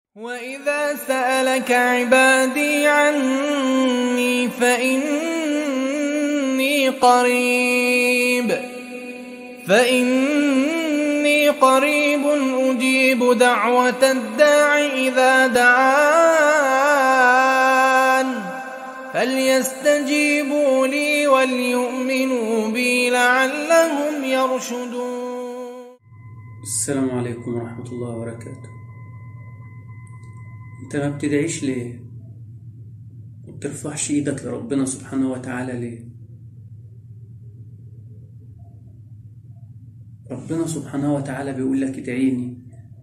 وإذا سألك عبادي عني فإني قريب فإني قريب أجيب دعوة الداع إذا دعان فليستجيبوا لي وليؤمنوا بي لعلهم يرشدون السلام عليكم ورحمة الله وبركاته انت ما بتدعيش ليه ما بترفعش ايدك لربنا سبحانه وتعالى ليه ربنا سبحانه وتعالى بيقول لك ادعيني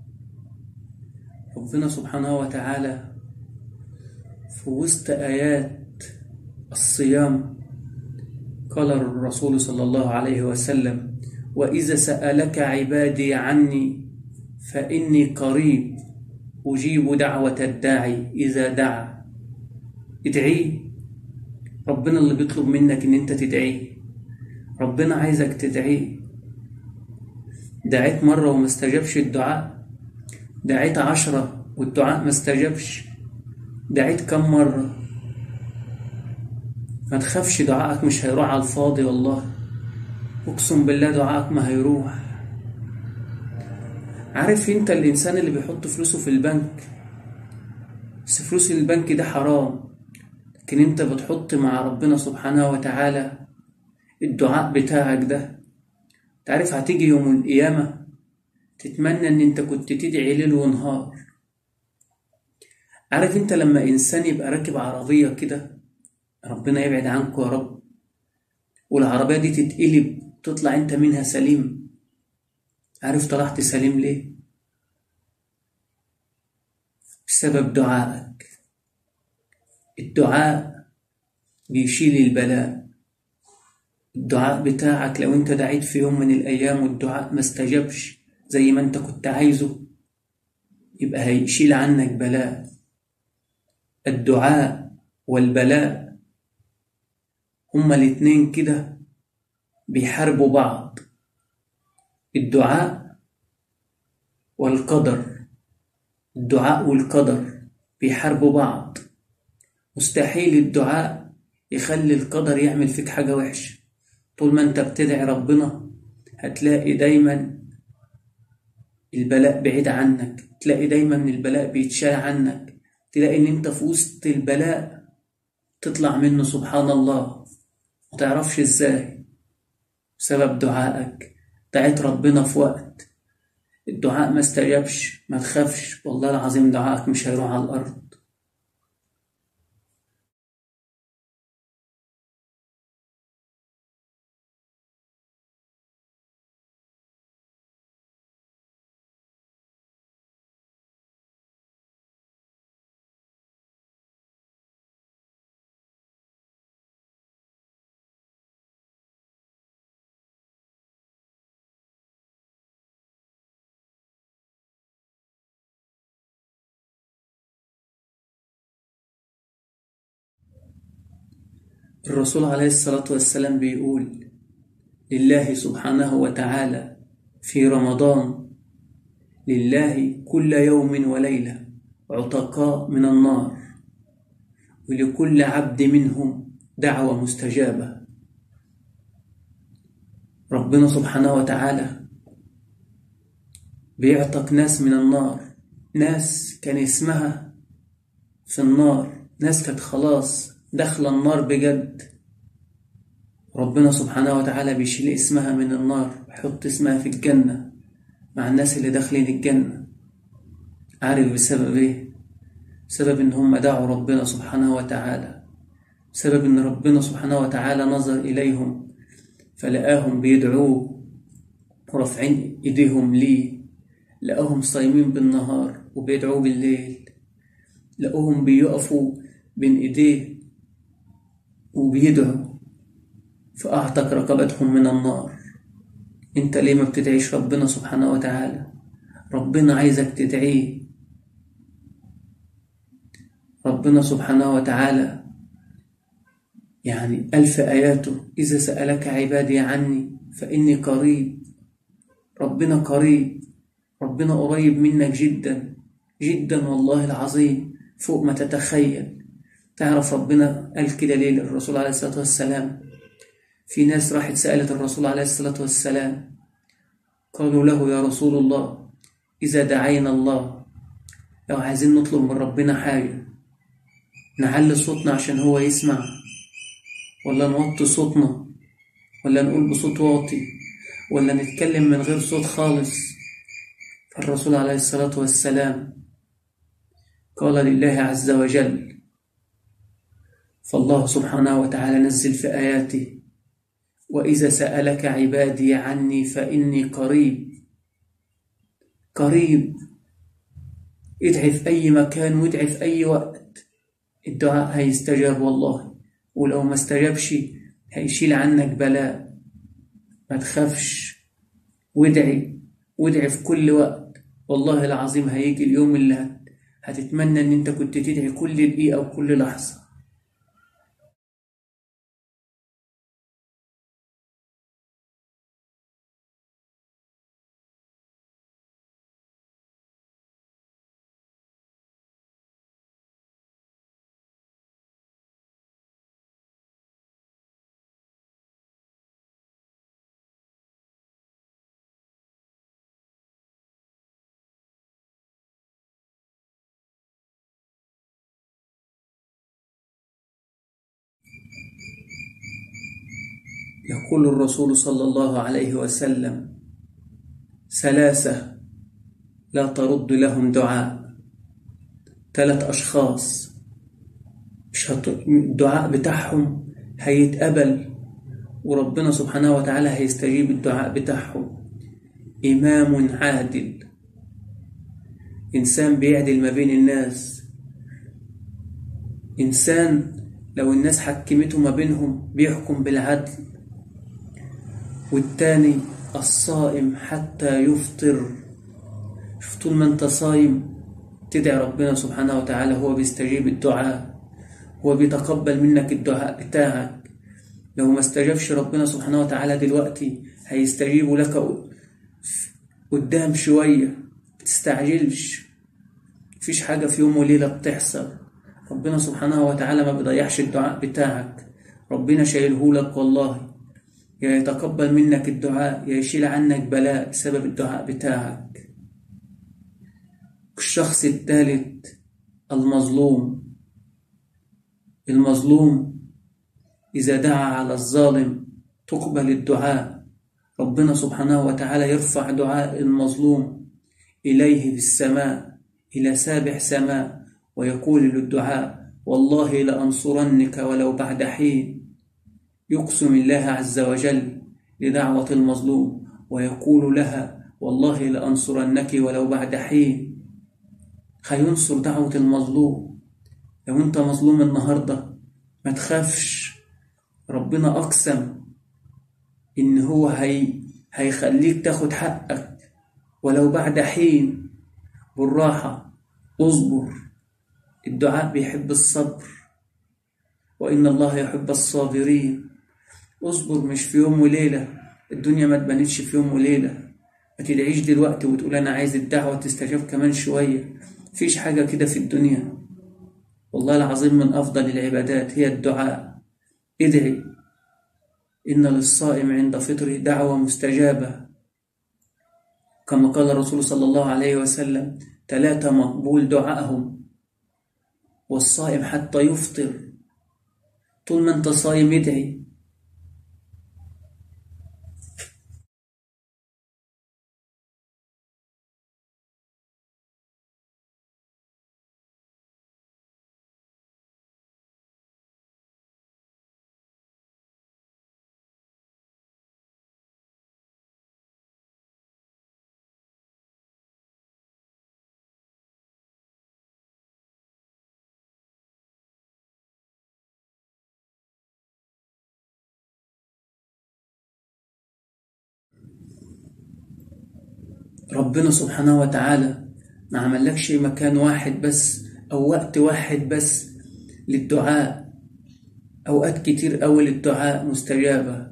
ربنا سبحانه وتعالى في وسط آيات الصيام قال الرسول صلى الله عليه وسلم وإذا سألك عبادي عني فإني قريب أجيب دعوة الداعي إذا دعا ادعيه ربنا اللي بيطلب منك إن أنت تدعيه ربنا عايزك تدعيه دعيت مرة وما استجابش الدعاء دعيت عشرة والدعاء ما استجابش دعيت كم مرة ما تخافش دعائك مش هيروح على الفاضي والله اقسم بالله دعائك ما هيروح عارف انت الانسان اللي بيحط فلوسه في البنك بس فلوس البنك ده حرام لكن انت بتحط مع ربنا سبحانه وتعالى الدعاء بتاعك ده تعرف هتيجي يوم القيامة تتمنى ان انت كنت تدعي ليل ونهار عارف انت لما انسان يبقى راكب عربية كده ربنا يبعد عنكم يا رب والعربية دي تتقلب تطلع انت منها سليم عارف طلعت سليم ليه بسبب دعائك الدعاء بيشيل البلاء الدعاء بتاعك لو انت دعيت في يوم من الايام والدعاء ما استجابش زي ما انت كنت عايزه يبقى هيشيل عنك بلاء الدعاء والبلاء هما الاتنين كده بيحاربوا بعض الدعاء والقدر الدعاء والقدر بيحاربوا بعض مستحيل الدعاء يخلي القدر يعمل فيك حاجة وحشة طول ما انت بتدعي ربنا هتلاقي دايما البلاء بعيد عنك تلاقي دايما البلاء بيتشال عنك تلاقي ان انت في وسط البلاء تطلع منه سبحان الله متعرفش ازاي بسبب دعائك دعيت ربنا في وقت الدعاء ما استجابش ما تخافش والله العظيم دعائك مش هيروح على الأرض الرسول عليه الصلاة والسلام بيقول لله سبحانه وتعالى في رمضان لله كل يوم وليلة عتقاء من النار ولكل عبد منهم دعوة مستجابة ربنا سبحانه وتعالى بيعتق ناس من النار ناس كان اسمها في النار ناس كانت خلاص داخلة النار بجد ربنا سبحانه وتعالى بيشيل اسمها من النار يحط اسمها في الجنة مع الناس اللي داخلين الجنة عارف بسبب ايه بسبب ان هم دعوا ربنا سبحانه وتعالى بسبب ان ربنا سبحانه وتعالى نظر اليهم فلقاهم بيدعوه ورافعين ايديهم ليه لقاهم صايمين بالنهار وبيدعوه بالليل لقوهم بيقفوا بين ايديه وبيدعوا فأعتق رقبتهم من النار انت ليه ما بتدعيش ربنا سبحانه وتعالى ربنا عايزك تدعيه ربنا سبحانه وتعالى يعني ألف آياته إذا سألك عبادي عني فإني قريب ربنا قريب ربنا قريب منك جدا جدا والله العظيم فوق ما تتخيل تعرف ربنا قال كده ليه للرسول عليه الصلاة والسلام في ناس راحت سألت الرسول عليه الصلاة والسلام قالوا له يا رسول الله إذا دعينا الله لو عايزين نطلب من ربنا حاجة نعلي صوتنا عشان هو يسمع ولا نوطي صوتنا ولا نقول بصوت واطي ولا نتكلم من غير صوت خالص فالرسول عليه الصلاة والسلام قال لله عز وجل فالله سبحانه وتعالى نزل في آياته وإذا سألك عبادي عني فإني قريب قريب ادعي في أي مكان وادعي في أي وقت الدعاء هيستجاب والله ولو ما استجابش هيشيل عنك بلاء ما تخافش وادعي وادعي في كل وقت والله العظيم هيجي اليوم اللي هتتمنى ان انت كنت تدعي كل دقيقة وكل لحظة يقول الرسول صلى الله عليه وسلم ثلاثة لا ترد لهم دعاء ثلاث أشخاص مش هت... الدعاء بتاعهم هيتقبل وربنا سبحانه وتعالى هيستجيب الدعاء بتاعهم إمام عادل إنسان بيعدل ما بين الناس إنسان لو الناس حكمته ما بينهم بيحكم بالعدل والتاني الصائم حتى يفطر شوف طول ما انت صايم تدعي ربنا سبحانه وتعالى هو بيستجيب الدعاء هو بيتقبل منك الدعاء بتاعك لو ما استجابش ربنا سبحانه وتعالى دلوقتي هيستجيب لك قدام شوية بتستعجلش مفيش حاجة في يوم وليلة بتحصل ربنا سبحانه وتعالى ما بيضيعش الدعاء بتاعك ربنا شايلهولك والله يا يتقبل منك الدعاء يا يشيل عنك بلاء بسبب الدعاء بتاعك الشخص الثالث المظلوم المظلوم إذا دعا على الظالم تقبل الدعاء ربنا سبحانه وتعالى يرفع دعاء المظلوم إليه في السماء إلى سابع سماء ويقول للدعاء والله لأنصرنك ولو بعد حين يقسم الله عز وجل لدعوة المظلوم ويقول لها والله لأنصرنك ولو بعد حين هينصر دعوة المظلوم لو انت مظلوم النهاردة ما تخافش ربنا أقسم إن هو هي هيخليك تاخد حقك ولو بعد حين بالراحة اصبر الدعاء بيحب الصبر وإن الله يحب الصابرين اصبر مش في يوم وليلة الدنيا ما تبانتش في يوم وليلة ما تدعيش دلوقتي وتقول أنا عايز الدعوة تستجاب كمان شوية مفيش حاجة كده في الدنيا والله العظيم من أفضل العبادات هي الدعاء ادعي إن للصائم عند فطره دعوة مستجابة كما قال الرسول صلى الله عليه وسلم ثلاثة مقبول دعائهم والصائم حتى يفطر طول ما انت صايم ادعي ربنا سبحانه وتعالى ما عملكش مكان واحد بس أو وقت واحد بس للدعاء أوقات كتير أوي للدعاء مستجابة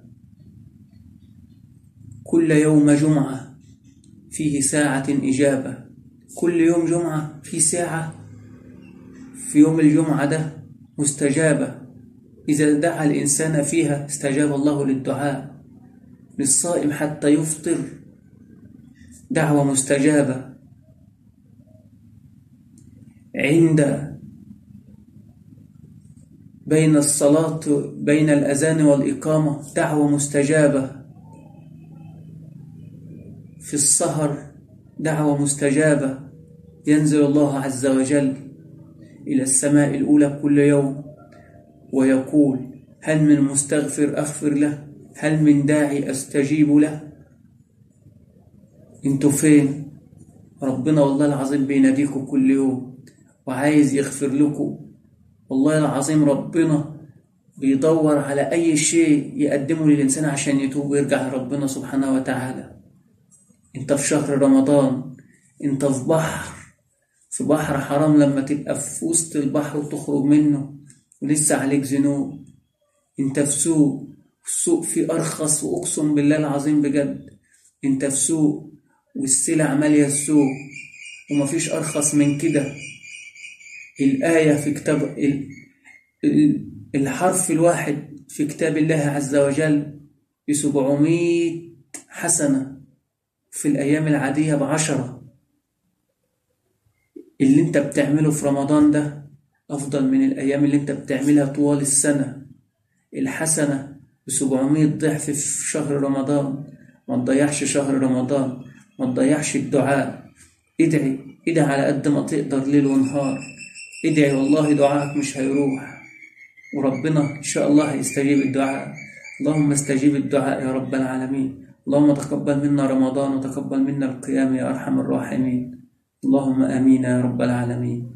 كل يوم جمعة فيه ساعة إجابة كل يوم جمعة في ساعة في يوم الجمعة ده مستجابة إذا دعا الإنسان فيها استجاب الله للدعاء للصائم حتى يفطر دعوة مستجابة عند بين الصلاة بين الأذان والإقامة دعوة مستجابة في السهر دعوة مستجابة ينزل الله عز وجل إلى السماء الأولى كل يوم ويقول هل من مستغفر أغفر له هل من داعي أستجيب له انتوا فين ربنا والله العظيم بيناديكم كل يوم وعايز يغفر لكم والله العظيم ربنا بيدور على أي شيء يقدمه للإنسان عشان يتوب ويرجع لربنا سبحانه وتعالى انت في شهر رمضان انت في بحر في بحر حرام لما تبقى في وسط البحر وتخرج منه ولسه عليك ذنوب انت في سوق السوق فيه أرخص وأقسم بالله العظيم بجد انت في سوق والسلع مالية السوق ومفيش أرخص من كده الآية في كتاب ال- ال- الحرف الواحد في كتاب الله عز وجل بسبعمية حسنة في الأيام العادية بعشرة اللي انت بتعمله في رمضان ده أفضل من الأيام اللي انت بتعملها طوال السنة الحسنة بسبعمية ضعف في شهر رمضان ما تضيعش شهر رمضان ما تضيعش الدعاء ادعي ادعي على قد ما تقدر ليل ونهار ادعي والله دعائك مش هيروح وربنا إن شاء الله هيستجيب الدعاء اللهم استجيب الدعاء يا رب العالمين اللهم تقبل منا رمضان وتقبل منا القيام يا أرحم الراحمين اللهم آمين يا رب العالمين